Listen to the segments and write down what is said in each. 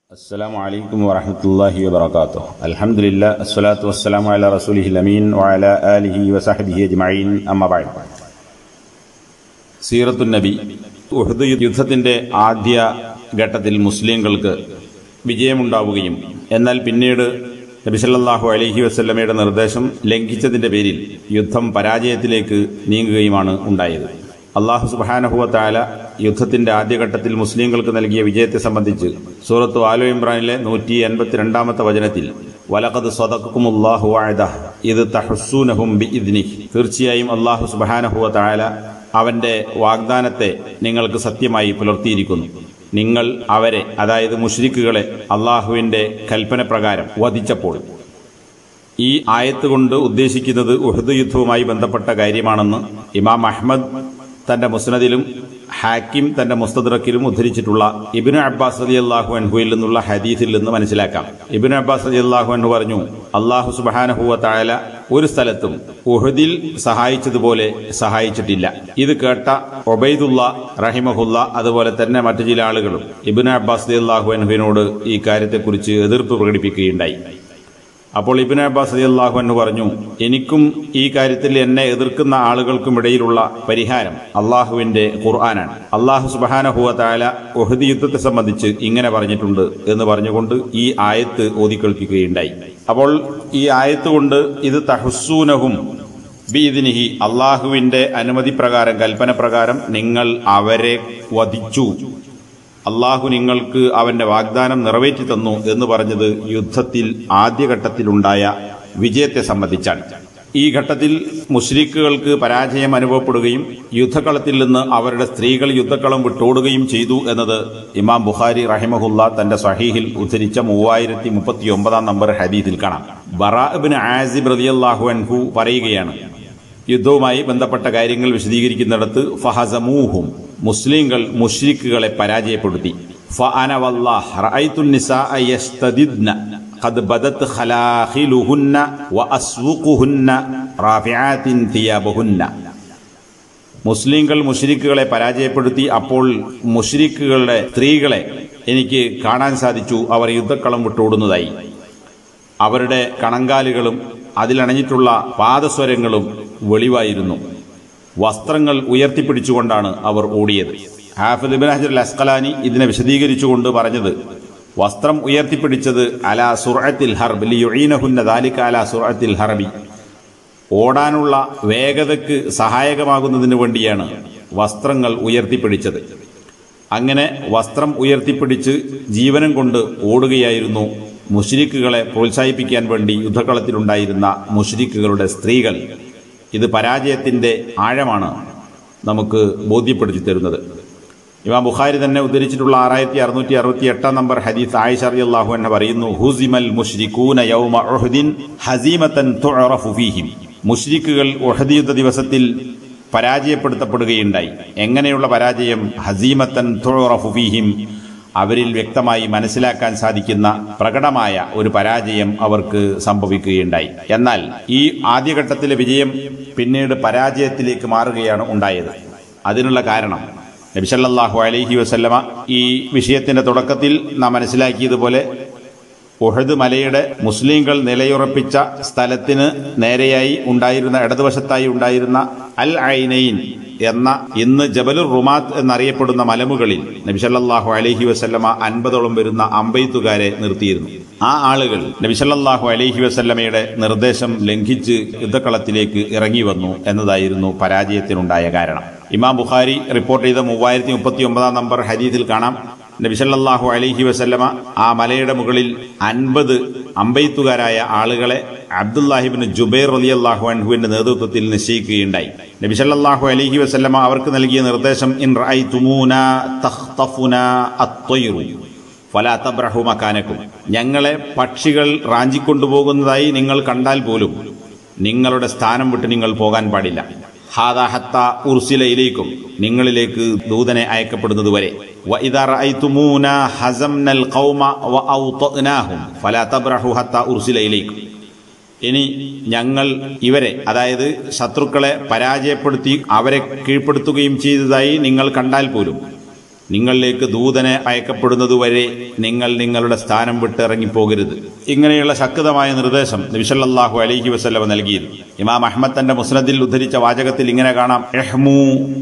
السلام عليكم ورحمة الله وبركاته الحمد لله الصلاة والسلام على رسوله الأمين وعلى آله وصحبه أجمعين أما بعد സീറത്തു നബി ഉഹദ് യുദ്ധത്തിന്റെ ആദ്യ ഘട്ടത്തിൽ മുസ്ലിങ്ങൾക്ക് വിജയമുണ്ടാവുകയും എന്നാൽ പിന്നീട് നബി സല്ലല്ലാഹു അലൈഹി വസല്ലമയുടെ നിർദ്ദേശം ലംഘിച്ചതിന്റെ പേരിൽ യുദ്ധം പരാജയത്തിലേക്ക് നീങ്ങുകയുമാണ് ഉണ്ടായത് അള്ളാഹു സുബാനഹുവ താല യുദ്ധത്തിന്റെ ആദ്യഘട്ടത്തിൽ മുസ്ലിങ്ങൾക്ക് നൽകിയ വിജയത്തെ സംബന്ധിച്ച് സൂറത്ത് ആലോ ഇമ്രാനിലെ നൂറ്റി എൺപത്തിരണ്ടാമത്തെ വചനത്തിൽ വലഖദ് സ്വതക്കുമുല്ലാഹു വാഴദ ഇത് തഹസ്സൂനഹും ബി ഇദ്നി തീർച്ചയായും അള്ളാഹു സുബാനഹുവ താല അവന്റെ വാഗ്ദാനത്തെ നിങ്ങൾക്ക് സത്യമായി പുലർത്തിയിരിക്കുന്നു നിങ്ങൾ അവരെ അതായത് മുഷ്രിക്കുകളെ അള്ളാഹുവിന്റെ കൽപ്പന പ്രകാരം വധിച്ചപ്പോൾ ഈ ആയത്ത് കൊണ്ട് ഉദ്ദേശിക്കുന്നത് ഉഹദ് യുദ്ധവുമായി ബന്ധപ്പെട്ട കാര്യമാണെന്ന് ഇമാം അഹ്മദ് തന്റെ മുസ്നദിലും ഹാക്കിം തന്റെ മുസ്തദ്രക്കിലും ഉദ്ധരിച്ചിട്ടുള്ള ഇബിനു അബ്ബാസ് അലി അള്ളാഹു അൻഹുയിൽ നിന്നുള്ള ഹദീസിൽ നിന്ന് മനസ്സിലാക്കാം ഇബിനു അബ്ബാസ് അലി അള്ളാഹു അൻഹു പറഞ്ഞു അള്ളാഹു സുബാനഹുവ തായാല ഒരു സ്ഥലത്തും ഉഹദിൽ സഹായിച്ചതുപോലെ സഹായിച്ചിട്ടില്ല ഇത് കേട്ട ഒബൈദുള്ള റഹിമഹുല്ല അതുപോലെ തന്നെ മറ്റു ചില ആളുകളും ഇബിനു അബ്ബാസ് അലി അള്ളാഹു അൻഹുവിനോട് ഈ കാര്യത്തെക്കുറിച്ച് എതിർപ്പ് പ്രകടിപ്പിക്കുകയുണ്ടായി അപ്പോൾ ഇബിൻ അബ്ബാസ് അലിയല്ലാഹു എന്ന് പറഞ്ഞു എനിക്കും ഈ കാര്യത്തിൽ എന്നെ എതിർക്കുന്ന ആളുകൾക്കും ഇടയിലുള്ള പരിഹാരം അള്ളാഹുവിന്റെ ഖുർആനാണ് അള്ളാഹു സുബാനഹുവ താല ഒഹദ് യുദ്ധത്തെ സംബന്ധിച്ച് ഇങ്ങനെ പറഞ്ഞിട്ടുണ്ട് എന്ന് പറഞ്ഞുകൊണ്ട് ഈ ആയത്ത് ഓതിക്കേൾപ്പിക്കുകയുണ്ടായി അപ്പോൾ ഈ ആയത്ത് കൊണ്ട് ഇത് തഹസ്സൂനഹും ബീദിനിഹി അള്ളാഹുവിന്റെ അനുമതി പ്രകാരം കൽപ്പന പ്രകാരം നിങ്ങൾ അവരെ വധിച്ചു അള്ളാഹു നിങ്ങൾക്ക് അവന്റെ വാഗ്ദാനം നിറവേറ്റി തന്നു എന്ന് പറഞ്ഞത് യുദ്ധത്തിൽ ആദ്യഘട്ടത്തിലുണ്ടായ വിജയത്തെ സംബന്ധിച്ചാണ് ഈ ഘട്ടത്തിൽ മുഷ്രിക്കുകൾക്ക് പരാജയം അനുഭവപ്പെടുകയും യുദ്ധക്കളത്തിൽ നിന്ന് അവരുടെ സ്ത്രീകൾ യുദ്ധക്കളം വിട്ടോടുകയും ചെയ്തു എന്നത് ഇമാം ബുഖാരി റഹിമഹുല്ല തന്റെ സഹീഹിൽ ഉദ്ധരിച്ച മൂവായിരത്തി മുപ്പത്തി ഒമ്പതാം നമ്പർ ഹദീസിൽ കാണാം ബറാബിന് ആസിബ് റലിയല്ലാഹു അൻഹു പറയുകയാണ് യുദ്ധവുമായി ബന്ധപ്പെട്ട കാര്യങ്ങൾ വിശദീകരിക്കുന്നിടത്ത് ഫഹസമൂഹും മുസ്ലിങ്ങൾ മുഷ്രിക്കുകളെ പരാജയപ്പെടുത്തി فأنا والله رأيت النساء يستددن قد بدت خلاخلهن وأسوقهن رافعات ثيابهن മുസ്ലിങ്ങൾ മുഷ്രിക്കുകളെ പരാജയപ്പെടുത്തി അപ്പോൾ മുഷ്രിക്കുകളുടെ സ്ത്രീകളെ എനിക്ക് കാണാൻ സാധിച്ചു അവർ യുദ്ധക്കളം വിട്ടോടുന്നതായി അവരുടെ കണങ്കാലുകളും അതിലണഞ്ഞിട്ടുള്ള പാദസ്വരങ്ങളും വെളിവായിരുന്നു വസ്ത്രങ്ങൾ ഉയർത്തിപ്പിടിച്ചുകൊണ്ടാണ് അവർ ഓടിയത് ഹാഫിദ് ഇബിൻ ഹജർ അസ്കലാനി ഇതിനെ വിശദീകരിച്ചുകൊണ്ട് പറഞ്ഞത് വസ്ത്രം ഉയർത്തിപ്പിടിച്ചത് അലാ സുറത്തിൽ ഹർബ് ലിയുഈനഹുന്ന ദാലിക അലാ സുറത്തിൽ ഹർബി ഓടാനുള്ള വേഗതയ്ക്ക് സഹായകമാകുന്നതിന് വേണ്ടിയാണ് വസ്ത്രങ്ങൾ ഉയർത്തിപ്പിടിച്ചത് അങ്ങനെ വസ്ത്രം ഉയർത്തിപ്പിടിച്ച് ജീവനം കൊണ്ട് ഓടുകയായിരുന്നു മുഷ്രിക്കുകളെ പ്രോത്സാഹിപ്പിക്കാൻ വേണ്ടി യുദ്ധക്കളത്തിലുണ്ടായിരുന്ന മുഷ്രിക്കുകളുടെ സ്ത്രീകൾ ഇത് പരാജയത്തിന്റെ ആഴമാണ് നമുക്ക് ബോധ്യപ്പെടുത്തി തരുന്നത് ഇമാം ബുഖാരി തന്നെ ഉദ്ധരിച്ചിട്ടുള്ള ആറായിരത്തി അറുന്നൂറ്റി അറുപത്തി എട്ടാം നമ്പർ ഹദീസ് ആയിഷ അള്ളാഹു എന്നെ പറയുന്നു ഹുസിമൽ മുഷ്രിഖൂന യൗമ ഉഹദിൻ ഹസീമത്തൻ തുഅറഫു ഫീഹിം മുഷ്രിക്കുകൾ ഉഹദ് യുദ്ധ ദിവസത്തിൽ പരാജയപ്പെടുത്തപ്പെടുകയുണ്ടായി എങ്ങനെയുള്ള പരാജയം ഹസീമത്തൻ തുഅറഫു ഫീഹിം അവരിൽ വ്യക്തമായി മനസ്സിലാക്കാൻ സാധിക്കുന്ന പ്രകടമായ ഒരു പരാജയം അവർക്ക് സംഭവിക്കുകയുണ്ടായി എന്നാൽ ഈ ആദ്യഘട്ടത്തിലെ വിജയം പിന്നീട് പരാജയത്തിലേക്ക് മാറുകയാണ് ഉണ്ടായത് അതിനുള്ള കാരണം നബിസല്ലാഹു അലൈഹി വസല്ലമ ഈ വിഷയത്തിന്റെ തുടക്കത്തിൽ നാം മനസ്സിലാക്കിയതുപോലെ ഉഹദ് മലയുടെ മുസ്ലിങ്ങൾ നിലയുറപ്പിച്ച സ്ഥലത്തിന് നേരെയായി ഉണ്ടായിരുന്ന ഇടതുവശത്തായി ഉണ്ടായിരുന്ന അൽ ഐനൈൻ എന്ന ഇന്ന് ജബലുർ റുമാത്ത് എന്നറിയപ്പെടുന്ന മലമുകളിൽ നബിസല്ലാഹു അലഹി വസല്ലമ അൻപതോളം വരുന്ന അമ്പെയ്ത്തുകാരെ നിർത്തിയിരുന്നു ആ ആളുകൾ നബിസല്ലാഹു അലഹി വസല്ലമയുടെ നിർദ്ദേശം ലംഘിച്ച് യുദ്ധക്കളത്തിലേക്ക് ഇറങ്ങി വന്നു എന്നതായിരുന്നു പരാജയത്തിനുണ്ടായ കാരണം ഇമാം ബുഖാരി റിപ്പോർട്ട് ചെയ്ത മൂവായിരത്തി മുപ്പത്തി ഒമ്പതാം നമ്പർ ഹദീസിൽ കാണാം നബിസല്ലാഹു അലൈഹി വസല്ലമ ആ മലയുടെ മുകളിൽ അൻപത് അമ്പെയ്ത്തുകാരായ ആളുകളെ അബ്ദുല്ലാഹിബിന് ജുബൈർ അലി അള്ളാഹു അൻഹുവിന്റെ നേതൃത്വത്തിൽ നിശ്ചയിക്കുകയുണ്ടായി നബിസല്ലാഹു അലൈഹി വസല്ലമ അവർക്ക് നൽകിയ നിർദ്ദേശം ഇൻ ഫലാത്തബ്രഹു മക്കാനക്കും ഞങ്ങളെ പക്ഷികൾ റാഞ്ചിക്കൊണ്ടുപോകുന്നതായി നിങ്ങൾ കണ്ടാൽ പോലും നിങ്ങളുടെ സ്ഥാനം വിട്ട് നിങ്ങൾ പോകാൻ പാടില്ല ഹാദാഹത്ത ഉർസിലയിലേക്കും നിങ്ങളിലേക്ക് ദൂതനെ അയക്കപ്പെടുന്നത് വരെ ഇനി ഞങ്ങൾ ഇവരെ അതായത് ശത്രുക്കളെ പരാജയപ്പെടുത്തി അവരെ കീഴ്പ്പെടുത്തുകയും ചെയ്തതായി നിങ്ങൾ കണ്ടാൽ പോലും നിങ്ങളിലേക്ക് ദൂതനെ അയക്കപ്പെടുന്നതുവരെ നിങ്ങൾ നിങ്ങളുടെ സ്ഥാനം വിട്ട് ഇറങ്ങിപ്പോകരുത് ഇങ്ങനെയുള്ള ശക്തമായ നിർദ്ദേശം നബിസല്ലാഹു അലൈഹി വസ്ലമ നൽകിയിരുന്നു ഇമാം അഹമ്മദ് തന്റെ മുസ്നദിൽ ഉദ്ധരിച്ച വാചകത്തിൽ ഇങ്ങനെ കാണാം എഹ്മൂ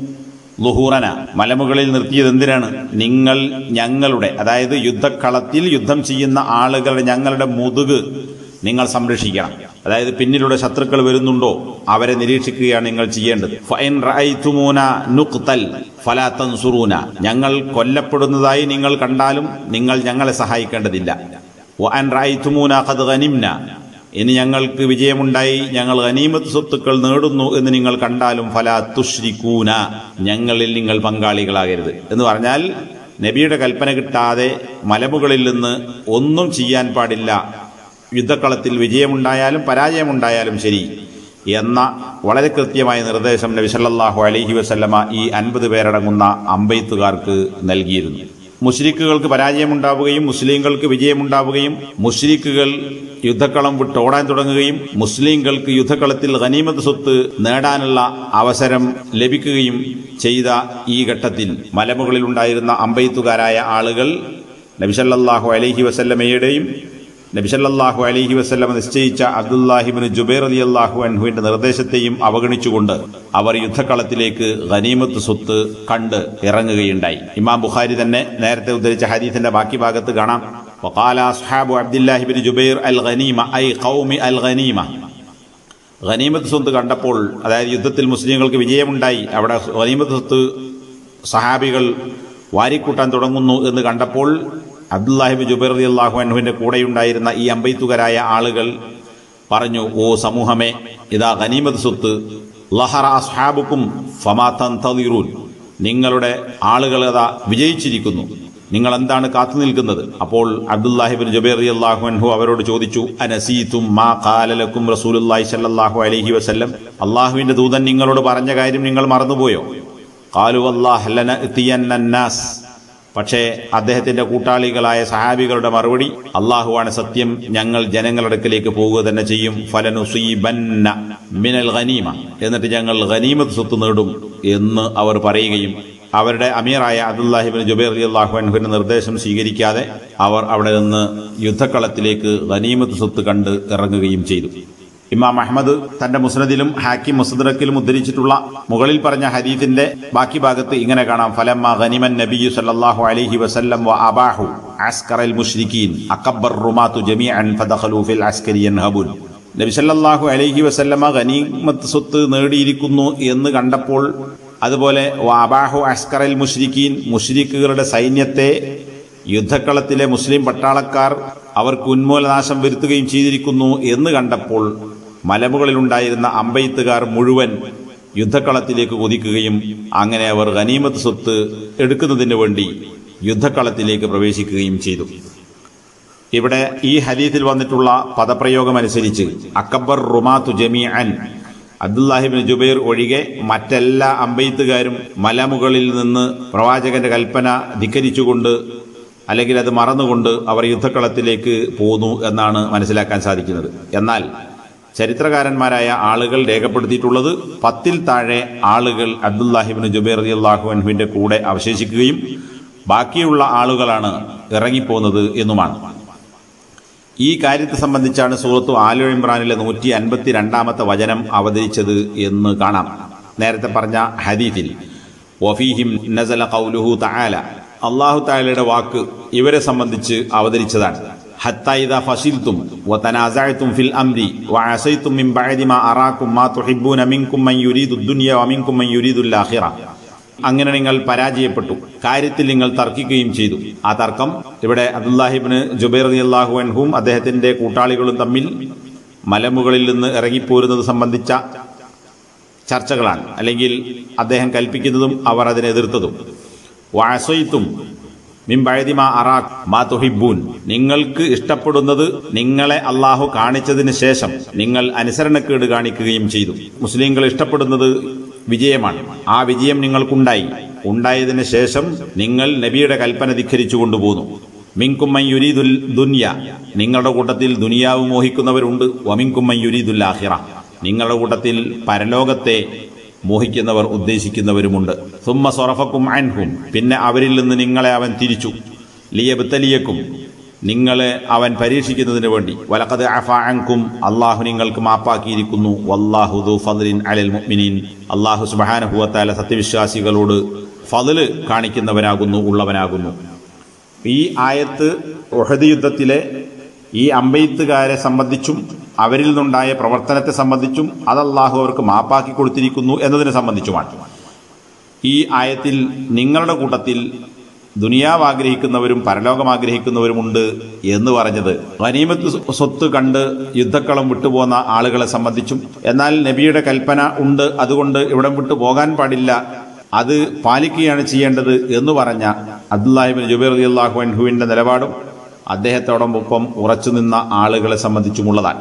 ലുഹൂറന മലമുകളിൽ നിർത്തിയത് എന്തിനാണ് നിങ്ങൾ ഞങ്ങളുടെ അതായത് യുദ്ധക്കളത്തിൽ യുദ്ധം ചെയ്യുന്ന ആളുകളുടെ ഞങ്ങളുടെ മുതുക് നിങ്ങൾ സംരക്ഷിക്കണം അതായത് പിന്നിലൂടെ ശത്രുക്കൾ വരുന്നുണ്ടോ അവരെ നിരീക്ഷിക്കുകയാണ് നിങ്ങൾ ചെയ്യേണ്ടത് ഫൈൻ റഅയ്തുമൂന നുഖ്തൽ ഫലാ തൻസുറൂന ഞങ്ങൾ കൊല്ലപ്പെടുന്നതായി നിങ്ങൾ കണ്ടാലും നിങ്ങൾ ഞങ്ങളെ സഹായിക്കേണ്ടതില്ല വഅൻ റഅയ്തുമൂന ഖദ് ഗനിംന ഇനി ഞങ്ങൾക്ക് വിജയമുണ്ടായി ഞങ്ങൾ ഗനീമത്ത് സ്വത്തുക്കൾ നേടുന്നു എന്ന് നിങ്ങൾ കണ്ടാലും ഫലാ തുഷ്രിക്കൂന ഞങ്ങളിൽ നിങ്ങൾ പങ്കാളികളാകരുത് എന്ന് പറഞ്ഞാൽ നബിയുടെ കൽപ്പന കിട്ടാതെ മലമുകളിൽ നിന്ന് ഒന്നും ചെയ്യാൻ പാടില്ല യുദ്ധക്കളത്തിൽ വിജയമുണ്ടായാലും പരാജയമുണ്ടായാലും ശരി എന്ന വളരെ കൃത്യമായ നിർദ്ദേശം നബി സല്ലല്ലാഹു അലൈഹി വസല്ലമ ഈ അൻപത് പേരടങ്ങുന്ന അമ്പെയ്ത്തുകാർക്ക് നൽകിയിരുന്നു മുസ്ലിക്കുകൾക്ക് പരാജയമുണ്ടാവുകയും മുസ്ലിങ്ങൾക്ക് വിജയമുണ്ടാവുകയും മുസ്ലിക്കുകൾ യുദ്ധക്കളം വിട്ടോടാൻ തുടങ്ങുകയും മുസ്ലിങ്ങൾക്ക് യുദ്ധക്കളത്തിൽ ഖനീമത്ത് സ്വത്ത് നേടാനുള്ള അവസരം ലഭിക്കുകയും ചെയ്ത ഈ ഘട്ടത്തിൽ മലമുകളിൽ ഉണ്ടായിരുന്ന അമ്പെയ്ത്തുകാരായ ആളുകൾ നബിസല്ലാഹു അലൈഹി വസല്ലമയുടെയും നബിസല്ലാഹു അലൈഹി വസ്ലമ നിശ്ചയിച്ച അബ്ദുല്ലാഹിബിന് ജുബൈർ അലി അള്ളാഹു അൻഹുവിന്റെ നിർദ്ദേശത്തെയും അവഗണിച്ചുകൊണ്ട് അവർ യുദ്ധക്കളത്തിലേക്ക് ഖനീമത്ത് സ്വത്ത് കണ്ട് ഇറങ്ങുകയുണ്ടായി ഇമാം ബുഖാരി തന്നെ നേരത്തെ ഉദ്ധരിച്ച ഹദീസിന്റെ ബാക്കി ഭാഗത്ത് കാണാം وقال أصحاب عبد الله بن جبير الغنيمة أي قوم الغنيمة ഖനീമത്ത് സ്വത്ത് കണ്ടപ്പോൾ അതായത് യുദ്ധത്തിൽ മുസ്ലിങ്ങൾക്ക് വിജയമുണ്ടായി അവിടെ ഖനീമത്ത് സ്വത്ത് സഹാബികൾ വാരിക്കൂട്ടാൻ തുടങ്ങുന്നു എന്ന് കണ്ടപ്പോൾ അബ്ദുല്ലാഹിബ് ജുബൈർ അലി അള്ളാഹു അൻഹുവിന്റെ കൂടെയുണ്ടായിരുന്ന ഈ അമ്പെയ്ത്തുകാരായ ആളുകൾ പറഞ്ഞു ഓ സമൂഹമേ ഇതാ ഖനീമത്ത് സ്വത്ത് ലഹറ അസ്ഹാബുക്കും ഫമാത്തൻ തളിറൂൻ നിങ്ങളുടെ ആളുകൾ അതാ വിജയിച്ചിരിക്കുന്നു നിങ്ങൾ എന്താണ് കാത്തു നിൽക്കുന്നത് അപ്പോൾ അബ്ദുല്ലാഹിബിൻ ജുബൈർ അലി അള്ളാഹു അൻഹു അവരോട് ചോദിച്ചു അനസീത്തും മാ കാലലക്കും റസൂലുല്ലാഹി സല്ലല്ലാഹു അലൈഹി വസല്ലം അള്ളാഹുവിന്റെ ദൂതൻ നിങ്ങളോട് പറഞ്ഞ കാര്യം നിങ്ങൾ മറന്നുപോയോ കാലു അല്ലാഹ് ലന ഇത്തിയന്നാസ് പക്ഷേ അദ്ദേഹത്തിന്റെ കൂട്ടാളികളായ സഹാബികളുടെ മറുപടി അള്ളാഹുവാണ് സത്യം ഞങ്ങൾ ജനങ്ങളുടെ അടുക്കലേക്ക് പോവുക തന്നെ ചെയ്യും ഫലനുസീബന്ന മിനൽ ഖനീമ എന്നിട്ട് ഞങ്ങൾ ഖനീമത്ത് സ്വത്ത് നേടും എന്ന് അവർ പറയുകയും അവരുടെ അമീറായ അബ്ദുല്ലാഹിബിൻ ജുബൈർ അലി അള്ളാഹു അൻഹുവിന്റെ നിർദ്ദേശം സ്വീകരിക്കാതെ അവർ അവിടെ നിന്ന് യുദ്ധക്കളത്തിലേക്ക് ഖനീമത്ത് സ്വത്ത് കണ്ട് ഇറങ്ങുകയും ചെയ്തു ഇമാം അഹമ്മദ് തന്റെ മുസ്നദിലും ഹാക്കിം മുസ്ദറക്കിലും ഉദ്ധരിച്ചിട്ടുള്ള മുകളിൽ പറഞ്ഞ ഹദീത്തിന്റെ ബാക്കി ഭാഗത്ത് ഇങ്ങനെ കാണാം ഫലമ്മ ഗനിമൻ നബിയു സല്ലല്ലാഹു അലൈഹി വസല്ലം വ അബാഹു അസ്കറൽ മുശ്രിക്കീൻ അക്കബ്ബർ റുമാതു ജമീഅൻ ഫദഖലു ഫിൽ അസ്കരി യൻഹബുൻ നബി സല്ലല്ലാഹു അലൈഹി വസല്ലമ ഗനീമത്ത് സ്വത്ത് നേടിയിരിക്കുന്നു എന്ന് കണ്ടപ്പോൾ അതുപോലെ വ അബാഹു അസ്കറൽ മുശ്രിക്കീൻ മുശ്രിക്കുകളുടെ സൈന്യത്തെ യുദ്ധക്കളത്തിലെ മുസ്ലിം പട്ടാളക്കാർ അവർക്ക് ഉന്മൂലനാശം വരുത്തുകയും ചെയ്തിരിക്കുന്നു എന്ന് കണ്ടപ്പോൾ മലമുകളിലുണ്ടായിരുന്ന അമ്പെയ്ത്തുകാർ മുഴുവൻ യുദ്ധക്കളത്തിലേക്ക് കുതിക്കുകയും അങ്ങനെ അവർ ഗനീമത്ത് സ്വത്ത് എടുക്കുന്നതിന് വേണ്ടി യുദ്ധക്കളത്തിലേക്ക് പ്രവേശിക്കുകയും ചെയ്തു ഇവിടെ ഈ ഹദീത്തിൽ വന്നിട്ടുള്ള പദപ്രയോഗമനുസരിച്ച് അക്കബർ റുമാത്തു ജമീഅൻ അബ്ദുല്ലാഹിബിൻ ജുബൈർ ഒഴികെ മറ്റെല്ലാ അമ്പെയ്ത്തുകാരും മലമുകളിൽ നിന്ന് പ്രവാചകന്റെ കൽപ്പന ധിക്കരിച്ചുകൊണ്ട് അല്ലെങ്കിൽ അത് മറന്നുകൊണ്ട് അവർ യുദ്ധക്കളത്തിലേക്ക് പോന്നു എന്നാണ് മനസ്സിലാക്കാൻ സാധിക്കുന്നത് എന്നാൽ ചരിത്രകാരന്മാരായ ആളുകൾ രേഖപ്പെടുത്തിയിട്ടുള്ളത് പത്തിൽ താഴെ ആളുകൾ അബ്ദുല്ലാഹിബിൻ ജുബൈർ അലി അള്ളാഹു അൻഹുവിന്റെ കൂടെ അവശേഷിക്കുകയും ബാക്കിയുള്ള ആളുകളാണ് ഇറങ്ങിപ്പോകുന്നത് എന്നുമാണ് ഈ കാര്യത്തെ സംബന്ധിച്ചാണ് സൂറത്തു ആലു ഇമ്രാനിലെ നൂറ്റി അൻപത്തി രണ്ടാമത്തെ വചനം അവതരിച്ചത് എന്ന് കാണാം നേരത്തെ പറഞ്ഞ ഹദീഫിൽ വഫീഹിം നസല കൗലുഹു തആല അള്ളാഹു താലയുടെ വാക്ക് ഇവരെ സംബന്ധിച്ച് അവതരിച്ചതാണ് ഹത്തായിദ ഫസിൽത്തും വതനാസഅതും ഫിൽ അംരി വഅസൈതും മിൻ ബഅദി മാ അറാക്കും മാ തുഹിബ്ബൂന മിൻകും മൻ യുരീദു ദുനിയ വമിൻകും മൻ യുരീദുൽ ആഖിറ അങ്ങനെ നിങ്ങൾ പരാജയപ്പെട്ടു കാര്യത്തിൽ നിങ്ങൾ തർക്കിക്കുകയും ചെയ്തു ആ തർക്കം ഇവിടെ അബ്ദുല്ലാഹിബിന് ജുബൈർ അള്ളാഹു അൻഹും അദ്ദേഹത്തിന്റെ കൂട്ടാളികളും തമ്മിൽ മലമുകളിൽ നിന്ന് ഇറങ്ങിപ്പോരുന്നത് സംബന്ധിച്ച ചർച്ചകളാണ് അല്ലെങ്കിൽ അദ്ദേഹം കൽപ്പിക്കുന്നതും അവർ അതിനെ എതിർത്തതും വാസയിത്തും മിംബഴതിമാ അറാഖ് മാ തുഹിബൂൻ നിങ്ങൾക്ക് ഇഷ്ടപ്പെടുന്നത് നിങ്ങളെ അള്ളാഹു കാണിച്ചതിന് ശേഷം നിങ്ങൾ അനുസരണക്കേട് കാണിക്കുകയും ചെയ്തു മുസ്ലിങ്ങൾ ഇഷ്ടപ്പെടുന്നത് വിജയമാണ് ആ വിജയം നിങ്ങൾക്കുണ്ടായി ഉണ്ടായതിന് ശേഷം നിങ്ങൾ നബിയുടെ കൽപ്പന ധിഖരിച്ചു കൊണ്ടുപോന്നു മിങ്കുമ്മൻ യുരീദുൽ ദുന്യ നിങ്ങളുടെ കൂട്ടത്തിൽ ദുനിയാവ് മോഹിക്കുന്നവരുണ്ട് വമിങ്കുമ്മൻ യുരീദുൽ ആഹിറ നിങ്ങളുടെ കൂട്ടത്തിൽ പരലോകത്തെ മോഹിക്കുന്നവർ ഉദ്ദേശിക്കുന്നവരുമുണ്ട് സുമ്മ സൊറഫക്കും അൻഹും പിന്നെ അവരിൽ നിന്ന് നിങ്ങളെ അവൻ തിരിച്ചു ലിയബത്തലിയക്കും നിങ്ങളെ അവൻ പരീക്ഷിക്കുന്നതിന് വേണ്ടി വലക്കത് അഫാഅൻകും അള്ളാഹു നിങ്ങൾക്ക് മാപ്പാക്കിയിരിക്കുന്നു വല്ലാഹു ദു ഫദ്ലിൻ അലൽ മുഅ്മിനീൻ അള്ളാഹു സുബ്ഹാനഹു സത്യവിശ്വാസികളോട് ഫضല് കാണിക്കുന്നവനാകുന്നു ഉള്ളവനാകുന്നു ഈ ആയത്ത് ഒഹദ് യുദ്ധത്തിലെ ഈ അമ്പെയ്ത്തുകാരെ സംബന്ധിച്ചും അവരിൽ നിന്നുണ്ടായ പ്രവർത്തനത്തെ സംബന്ധിച്ചും അത് അള്ളാഹു അവർക്ക് മാപ്പാക്കി കൊടുത്തിരിക്കുന്നു എന്നതിനെ സംബന്ധിച്ചുമാണ് ഈ ആയത്തിൽ നിങ്ങളുടെ കൂട്ടത്തിൽ ദുനിയാവ് ആഗ്രഹിക്കുന്നവരും പരലോകം ആഗ്രഹിക്കുന്നവരുമുണ്ട് എന്ന് പറഞ്ഞത് ഗനീമത്ത് സ്വത്ത് കണ്ട് യുദ്ധക്കളം വിട്ടുപോകുന്ന ആളുകളെ സംബന്ധിച്ചും എന്നാൽ നബിയുടെ കൽപ്പന ഉണ്ട് അതുകൊണ്ട് ഇവിടം വിട്ടു പോകാൻ പാടില്ല അത് പാലിക്കുകയാണ് ചെയ്യേണ്ടത് എന്ന് പറഞ്ഞ അബ്ദുല്ലാഹിബിൻ ജുബൈർ അലി അള്ളാഹു അൻഹുവിന്റെ നിലപാടും അദ്ദേഹത്തോടൊപ്പം ഉറച്ചുനിന്ന ആളുകളെ സംബന്ധിച്ചുമുള്ളതാണ്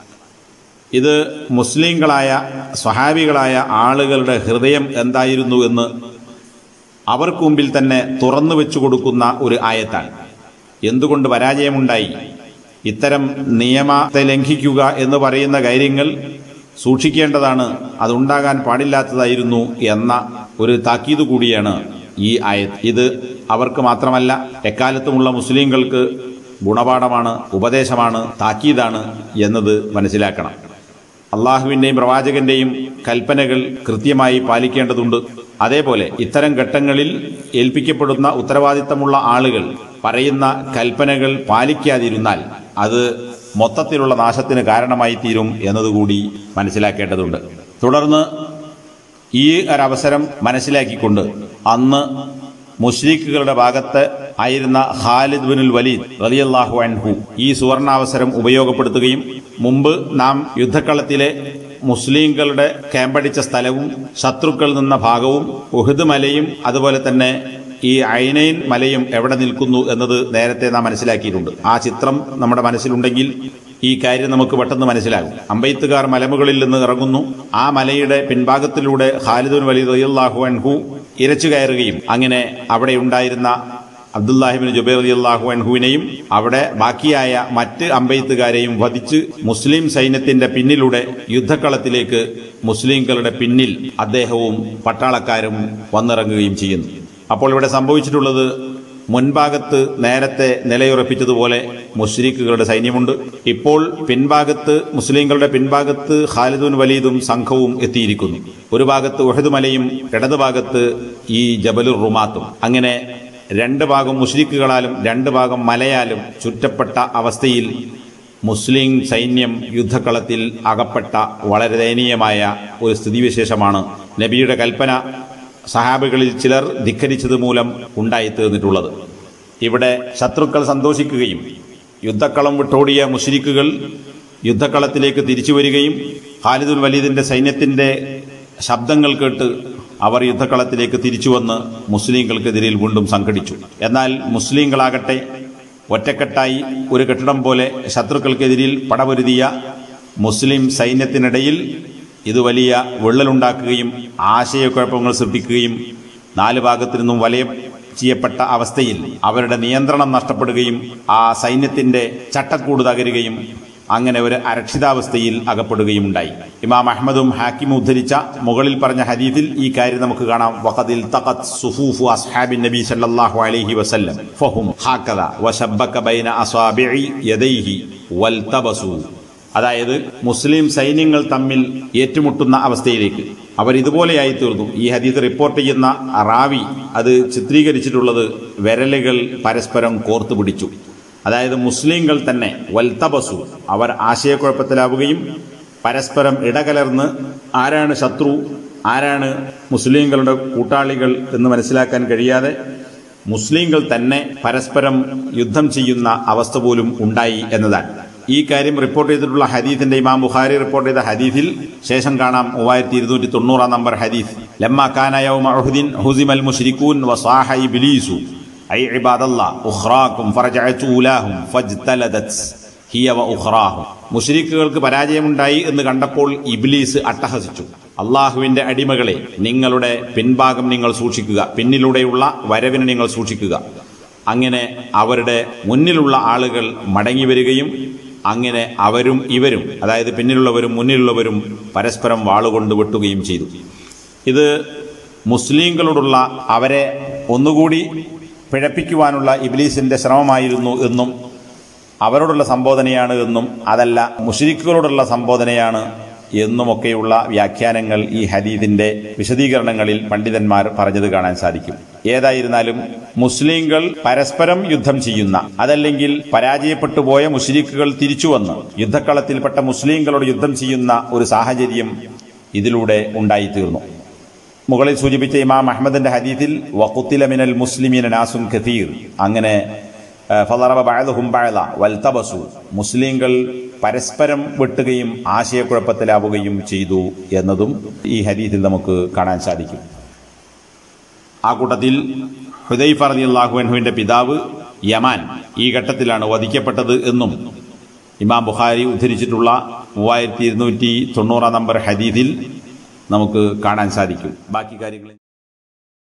ഇത് മുസ്ലിങ്ങളായ സ്വഹാബികളായ ആളുകളുടെ ഹൃദയം എന്തായിരുന്നു എന്ന് അവർക്ക് മുമ്പിൽ തന്നെ തുറന്നു വെച്ചു കൊടുക്കുന്ന ഒരു ആയത്താണ് എന്തുകൊണ്ട് പരാജയമുണ്ടായി ഇത്തരം നിയമത്തെ ലംഘിക്കുക എന്ന് പറയുന്ന കാര്യങ്ങൾ സൂക്ഷിക്കേണ്ടതാണ് അതുണ്ടാകാൻ പാടില്ലാത്തതായിരുന്നു എന്ന ഒരു താക്കീത് കൂടിയാണ് ഈ ആയത്ത് ഇത് അവർക്ക് മാത്രമല്ല എക്കാലത്തുമുള്ള മുസ്ലിങ്ങൾക്ക് ഗുണപാഠമാണ് ഉപദേശമാണ് താക്കീതാണ് എന്നത് മനസ്സിലാക്കണം അള്ളാഹുവിന്റെയും പ്രവാചകന്റെയും കൽപ്പനകൾ കൃത്യമായി പാലിക്കേണ്ടതുണ്ട് അതേപോലെ ഇത്തരം ഘട്ടങ്ങളിൽ ഏൽപ്പിക്കപ്പെടുന്ന ഉത്തരവാദിത്തമുള്ള ആളുകൾ പറയുന്ന കൽപ്പനകൾ പാലിക്കാതിരുന്നാൽ അത് മൊത്തത്തിലുള്ള നാശത്തിന് കാരണമായി തീരും എന്നതുകൂടി മനസ്സിലാക്കേണ്ടതുണ്ട് തുടർന്ന് ഈ ഒരവസരം മനസ്സിലാക്കിക്കൊണ്ട് അന്ന് മുഷ്രീഖുകളുടെ ഭാഗത്ത് ആയിരുന്ന ഖാലിദ് ബിനുൽ വലീദ് റലിയല്ലാഹു അൻഹു ഈ സുവർണാവസരം ഉപയോഗപ്പെടുത്തുകയും മുമ്പ് നാം യുദ്ധക്കളത്തിലെ മുസ്ലിങ്ങളുടെ ക്യാമ്പടിച്ച സ്ഥലവും ശത്രുക്കൾ നിന്ന ഭാഗവും ഉഹദ് മലയും അതുപോലെ തന്നെ ഈ ഐനൈൻ മലയും എവിടെ നിൽക്കുന്നു എന്നത് നേരത്തെ നാം മനസ്സിലാക്കിയിട്ടുണ്ട് ആ ചിത്രം നമ്മുടെ മനസ്സിലുണ്ടെങ്കിൽ ഈ കാര്യം നമുക്ക് പെട്ടെന്ന് മനസ്സിലാകും അമ്പെയ്ത്തുകാർ മലമുകളിൽ നിന്ന് ഇറങ്ങുന്നു ആ മലയുടെ പിൻഭാഗത്തിലൂടെ ഖാലിദുൻ വലിദ് റളിയല്ലാഹു അൻഹു ഇരച്ചു കയറുകയും അങ്ങനെ അവിടെ ഉണ്ടായിരുന്ന അബ്ദുല്ലാഹിബിൻ ജുബൈർ അലി അള്ളാഹു അൻഹുവിനെയും അവിടെ ബാക്കിയായ മറ്റ് അമ്പെയ്ത്തുകാരെയും വധിച്ച് മുസ്ലിം സൈന്യത്തിന്റെ പിന്നിലൂടെ യുദ്ധക്കളത്തിലേക്ക് മുസ്ലിംകളുടെ പിന്നിൽ അദ്ദേഹവും പട്ടാളക്കാരും വന്നിറങ്ങുകയും ചെയ്യുന്നു അപ്പോൾ ഇവിടെ സംഭവിച്ചിട്ടുള്ളത് മുൻഭാഗത്ത് നേരത്തെ നിലയുറപ്പിച്ചതുപോലെ മുഷ്രീഖുകളുടെ സൈന്യമുണ്ട് ഇപ്പോൾ പിൻഭാഗത്ത് മുസ്ലിങ്ങളുടെ പിൻഭാഗത്ത് ഖാലിദുൻ വലീദും സംഘവും എത്തിയിരിക്കുന്നു ഒരു ഭാഗത്ത് ഉഹദ് മലയും ഇടതുഭാഗത്ത് ഈ ജബലുർ റുമാത്തും അങ്ങനെ രണ്ട് ഭാഗം മുഷ്രിക്കുകളാലും രണ്ട് ഭാഗം മലയാലും ചുറ്റപ്പെട്ട അവസ്ഥയിൽ മുസ്ലിം സൈന്യം യുദ്ധക്കളത്തിൽ അകപ്പെട്ട വളരെ ദയനീയമായ ഒരു സ്ഥിതിവിശേഷമാണ് നബിയുടെ കൽപ്പന സഹാബികളിൽ ചിലർ ധിക്കരിച്ചത് മൂലം ഉണ്ടായിത്തീർന്നിട്ടുള്ളത് ഇവിടെ ശത്രുക്കൾ സന്തോഷിക്കുകയും യുദ്ധക്കളം വിട്ടോടിയ മുഷ്രിക്കുകൾ യുദ്ധക്കളത്തിലേക്ക് തിരിച്ചു വരികയും ഖാലിദുൽ വലീദിന്റെ സൈന്യത്തിന്റെ ശബ്ദങ്ങൾ കേട്ട് അവർ യുദ്ധക്കളത്തിലേക്ക് തിരിച്ചു വന്ന് മുസ്ലിങ്ങൾക്കെതിരിൽ വീണ്ടും സംഘടിച്ചു എന്നാൽ മുസ്ലിങ്ങളാകട്ടെ ഒറ്റക്കെട്ടായി ഒരു കെട്ടിടം പോലെ ശത്രുക്കൾക്കെതിരിൽ പടപൊരുതിയ മുസ്ലിം സൈന്യത്തിനിടയിൽ ഇത് വലിയ വിള്ളലുണ്ടാക്കുകയും ആശയക്കുഴപ്പങ്ങൾ സൃഷ്ടിക്കുകയും നാല് ഭാഗത്തു നിന്നും വലയം ചെയ്യപ്പെട്ട അവസ്ഥയിൽ അവരുടെ നിയന്ത്രണം നഷ്ടപ്പെടുകയും ആ സൈന്യത്തിന്റെ ചട്ടക്കൂട് തകരുകയും അങ്ങനെ ഒരു അരക്ഷിതാവസ്ഥയിൽ അകപ്പെടുകയും ഉണ്ടായി ഇമാം അഹമ്മദും ഹാക്കിമും ഉദ്ധരിച്ച മുകളിൽ പറഞ്ഞ ഹദീദിൽ ഈ കാര്യം നമുക്ക് കാണാം വഖദിൽ തഖത് സുഫൂഫു അസ്ഹാബിൻ നബി സല്ലല്ലാഹു അലൈഹി വസല്ലം ഫഹും ഹാക്കദ വശബ്ബക ബൈന അസ്വാബിഇ യദൈഹി വൽതബസു അതായത് മുസ്ലിം സൈന്യങ്ങൾ തമ്മിൽ ഏറ്റുമുട്ടുന്ന അവസ്ഥയിലേക്ക് അവർ ഇതുപോലെയായി തീർന്നു ഈ ഹദീസ് റിപ്പോർട്ട് ചെയ്യുന്ന റാവി അത് ചിത്രീകരിച്ചിട്ടുള്ളത് വിരലുകൾ പരസ്പരം കോർത്തു പിടിച്ചു അതായത് മുസ്ലിങ്ങൾ തന്നെ വൽത്തബസു അവർ ആശയക്കുഴപ്പത്തിലാവുകയും പരസ്പരം ഇടകലർന്ന് ആരാണ് ശത്രു ആരാണ് മുസ്ലിങ്ങളുടെ കൂട്ടാളികൾ എന്ന് മനസ്സിലാക്കാൻ കഴിയാതെ മുസ്ലിങ്ങൾ തന്നെ പരസ്പരം യുദ്ധം ചെയ്യുന്ന അവസ്ഥ പോലും ഉണ്ടായി എന്നതാണ് ഈ കാര്യം റിപ്പോർട്ട് ചെയ്തിട്ടുള്ള ഹദീസിന്റെ ഇമാം ബുഖാരി റിപ്പോർട്ട് ചെയ്ത ഹദീസിൽ ശേഷം കാണാം മൂവായിരത്തി ഇരുന്നൂറ്റി തൊണ്ണൂറാം നമ്പർ ഹദീസ് ലമ്മ കാനയൗമ ഉഹുദിൻ ഹുസിമൽ മുശ്രിക്കൂൻ വസാഹ ഇബ്ലീസു ഐ ഇബാദല്ലാ ഉഖ്റാക്കും ഫറജഅതു ഉലാഹും ഫജ്തലദത് ഹിയ വ ഉഖ്റാഹും മുശ്രിക്കുകൾക്ക് പരാജയമുണ്ടായി എന്ന് കണ്ടപ്പോൾ ഇബ്ലീസ് അട്ടഹസിച്ചു അള്ളാഹുവിന്റെ അടിമകളെ നിങ്ങളുടെ പിൻഭാഗം നിങ്ങൾ സൂക്ഷിക്കുക പിന്നിലൂടെയുള്ള വരവിനെ നിങ്ങൾ സൂക്ഷിക്കുക അങ്ങനെ അവരുടെ മുന്നിലുള്ള ആളുകൾ മടങ്ങി വരികയും അങ്ങനെ അവരും ഇവരും അതായത് പിന്നിലുള്ളവരും മുന്നിലുള്ളവരും പരസ്പരം വാളുകൊണ്ട് വെട്ടുകയും ചെയ്തു ഇത് മുസ്ലിങ്ങളോടുള്ള അവരെ ഒന്നുകൂടി പിഴപ്പിക്കുവാനുള്ള ഇബ്ലീസിന്റെ ശ്രമമായിരുന്നു എന്നും അവരോടുള്ള സംബോധനയാണ് എന്നും അതല്ല മുഷരിക്കുകളോടുള്ള സംബോധനയാണ് എന്നുമൊക്കെയുള്ള വ്യാഖ്യാനങ്ങൾ ഈ ഹദീദിന്റെ വിശദീകരണങ്ങളിൽ പണ്ഡിതന്മാർ പറഞ്ഞത് കാണാൻ സാധിക്കും ഏതായിരുന്നാലും മുസ്ലിങ്ങൾ പരസ്പരം യുദ്ധം ചെയ്യുന്ന അതല്ലെങ്കിൽ പരാജയപ്പെട്ടു പോയ മുസ്ലിക്കുകൾ തിരിച്ചു വന്ന് യുദ്ധക്കളത്തിൽപ്പെട്ട മുസ്ലിങ്ങളോട് യുദ്ധം ചെയ്യുന്ന ഒരു സാഹചര്യം ഇതിലൂടെ ഉണ്ടായിത്തീർന്നു മുകളിൽ സൂചിപ്പിച്ച ഇമാം അഹമ്മദിന്റെ ഹദീത്തിൽ വഖുത്തില മിനൽ മുസ്ലിമീന നാസുൻ കഥീർ അങ്ങനെ ഫലറബ ബഅദുഹും ബഅദ വൽതബസു മുസ്ലിങ്ങൾ പരസ്പരം വെട്ടുകയും ആശയക്കുഴപ്പത്തിലാവുകയും ചെയ്തു എന്നതും ഈ ഹദീത്തിൽ നമുക്ക് കാണാൻ സാധിക്കും ആ കൂട്ടത്തിൽ ഹുദൈഫ റളിയല്ലാഹു അൻഹുവിന്റെ പിതാവ് യമാൻ ഈ ഘട്ടത്തിലാണ് വധിക്കപ്പെട്ടത് എന്നും ഇമാം ബുഖാരി ഉദ്ധരിച്ചിട്ടുള്ള മൂവായിരത്തി ഇരുന്നൂറ്റി തൊണ്ണൂറാം നമ്പർ ഹദീദിൽ നമുക്ക് കാണാൻ സാധിക്കും ബാക്കി കാര്യങ്ങൾ